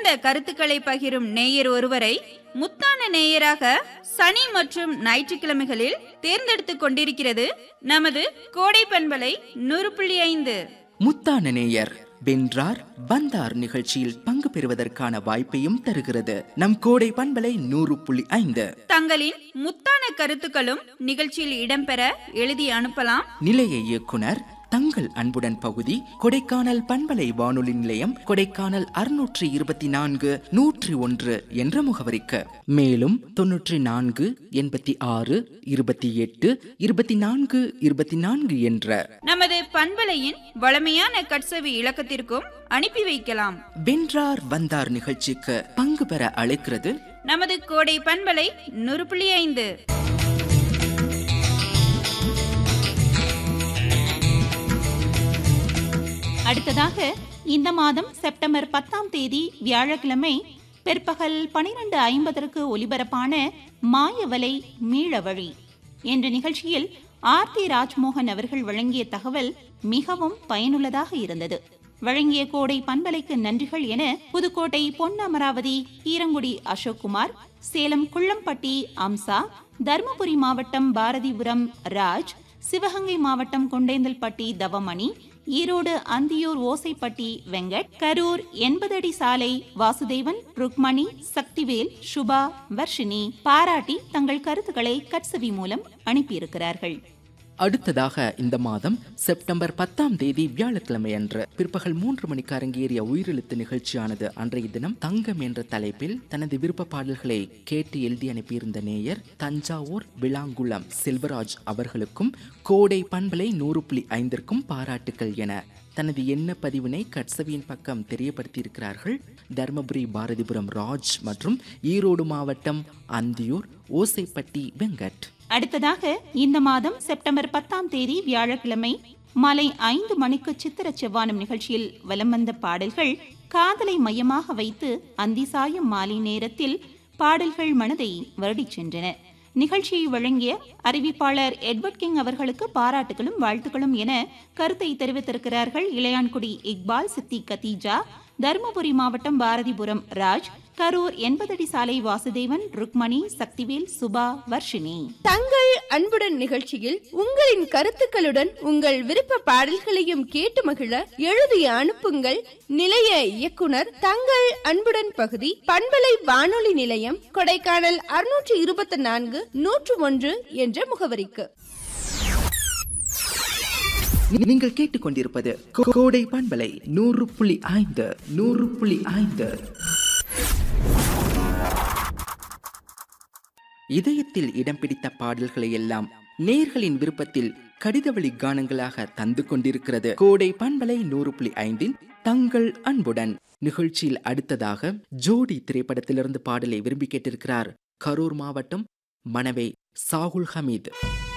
சிறந்த கருத்துக்களை பகிரும் நேயர் ஒருவரை முத்தான நேயராக சனி மற்றும் ஞாயிற்றுக்கிழமைகளில் தேர்ந்தெடுத்துக் கொண்டிருக்கிறது நமது கோடை பண்பலை நூறு புள்ளி ஐந்து முத்தான நேயர் வென்றார் வந்தார் நிகழ்ச்சியில் பங்கு பெறுவதற்கான வாய்ப்பையும் தருகிறது நம் கோடை பண்பலை நூறு புள்ளி ஐந்து தங்களின் முத்தான கருத்துக்களும் நிகழ்ச்சியில் இடம்பெற எழுதி அனுப்பலாம் நிலைய இயக்குனர் தங்கள் அன்புடன் பகுதி கொடைக்கானல் பண்பலை வானொலி நிலையம் கொடைக்கானல் அறுநூற்றி இருபத்தி நான்கு நூற்றி ஒன்று என்ற முகவரிக்கு மேலும் தொன்னூற்றி நான்கு எண்பத்தி ஆறு இருபத்தி எட்டு இருபத்தி நான்கு இருபத்தி நான்கு என்ற நமது பண்பலையின் வளமையான கட்சவி இலக்கத்திற்கும் அனுப்பி வைக்கலாம் வென்றார் வந்தார் நிகழ்ச்சிக்கு பங்கு பெற அழைக்கிறது நமது கோடை பண்பலை நூறு புள்ளி ஐந்து அடுத்ததாக இந்த மாதம் செப்டம்பர் பத்தாம் தேதி வியாழக்கிழமை பிற்பகல் பனிரெண்டு ஐம்பதற்கு ஒலிபரப்பான மாயவலை மீளவழி என்ற நிகழ்ச்சியில் ஆர்த்தி ராஜ்மோகன் அவர்கள் வழங்கிய தகவல் மிகவும் பயனுள்ளதாக இருந்தது வழங்கிய கோடை பண்பலைக்கு நன்றிகள் என புதுக்கோட்டை பொன் அமராவதி கீரங்குடி அசோக்குமார் சேலம் குள்ளம்பட்டி அம்சா தருமபுரி மாவட்டம் பாரதிபுரம் ராஜ் சிவகங்கை மாவட்டம் குண்டேந்தல்பட்டி தவமணி ஈரோடு அந்தியூர் ஓசைப்பட்டி வெங்கட் கரூர் எண்பது அடி சாலை வாசுதேவன் ருக்மணி சக்திவேல் சுபா வர்ஷினி பாராட்டி தங்கள் கருத்துக்களை கட்சவி மூலம் அனுப்பியிருக்கிறார்கள் அடுத்ததாக இந்த மாதம் செப்டம்பர் பத்தாம் தேதி வியாழக்கிழமை அன்று பிற்பகல் மூன்று மணிக்கு அரங்கேறிய உயிரெழுத்து நிகழ்ச்சியானது அன்றைய தினம் தங்கம் என்ற தலைப்பில் தனது விருப்ப பாடல்களை கேட்டு எழுதி அனுப்பியிருந்த நேயர் தஞ்சாவூர் விளாங்குளம் செல்வராஜ் அவர்களுக்கும் கோடை பண்பலை நூறு புள்ளி ஐந்திற்கும் பாராட்டுக்கள் என தனது எண்ண பதிவினை கட்சவியின் பக்கம் தெரியப்படுத்தியிருக்கிறார்கள் தர்மபுரி பாரதிபுரம் ராஜ் மற்றும் ஈரோடு மாவட்டம் அந்தியூர் ஓசைப்பட்டி வெங்கட் அடுத்ததாக இந்த மாதம் செப்டம்பர் பத்தாம் தேதி வியாழக்கிழமை மாலை ஐந்து மணிக்கு சித்திர செவ்வானம் நிகழ்ச்சியில் வலம் வந்த பாடல்கள் காதலை மையமாக வைத்து அந்தி சாயும் மாலை நேரத்தில் பாடல்கள் மனதை வருடிச் சென்றன நிகழ்ச்சியை வழங்கிய அறிவிப்பாளர் எட்வர்ட் கிங் அவர்களுக்கு பாராட்டுகளும் வாழ்த்துக்களும் என கருத்தை தெரிவித்திருக்கிறார்கள் இளையான்குடி இக்பால் சித்தி கத்தீஜா தருமபுரி மாவட்டம் பாரதிபுரம் ராஜ் கரூர் எண்பதடி சாலை வாசுதேவன் ருக்மணி சக்திவேல் சுபா வர்ஷினி தங்கள் அன்புடன் நிகழ்ச்சியில் உங்களின் கருத்துக்களுடன் உங்கள் விருப்ப பாடல்களையும் கேட்டு மகிழ எழுதி அனுப்புங்கள் நிலைய இயக்குனர் தங்கள் அன்புடன் பகுதி பண்பலை வானொலி நிலையம் கொடைக்கானல் அறுநூற்று இருபத்தி நான்கு நூற்று ஒன்று என்ற முகவரிக்கு நீங்கள் கேட்டுக்கொண்டிருப்பது கோ- கோடை பண்பலை நூறு புள்ளி ஐந்து நூறு புள்ளி ஐந்து இதயத்தில் இடம் பிடித்த பாடல்களை எல்லாம் நேர்களின் விருப்பத்தில் கடிதவழி கானங்களாக தந்து கொண்டிருக்கிறது கோடை பண்பலை நூறு புள்ளி ஐந்தின் தங்கள் அன்புடன் நிகழ்ச்சியில் அடுத்ததாக ஜோடி திரைப்படத்திலிருந்து பாடலை விரும்பி கேட்டிருக்கிறார் கரூர் மாவட்டம் மணவை சாகுல் ஹமீத்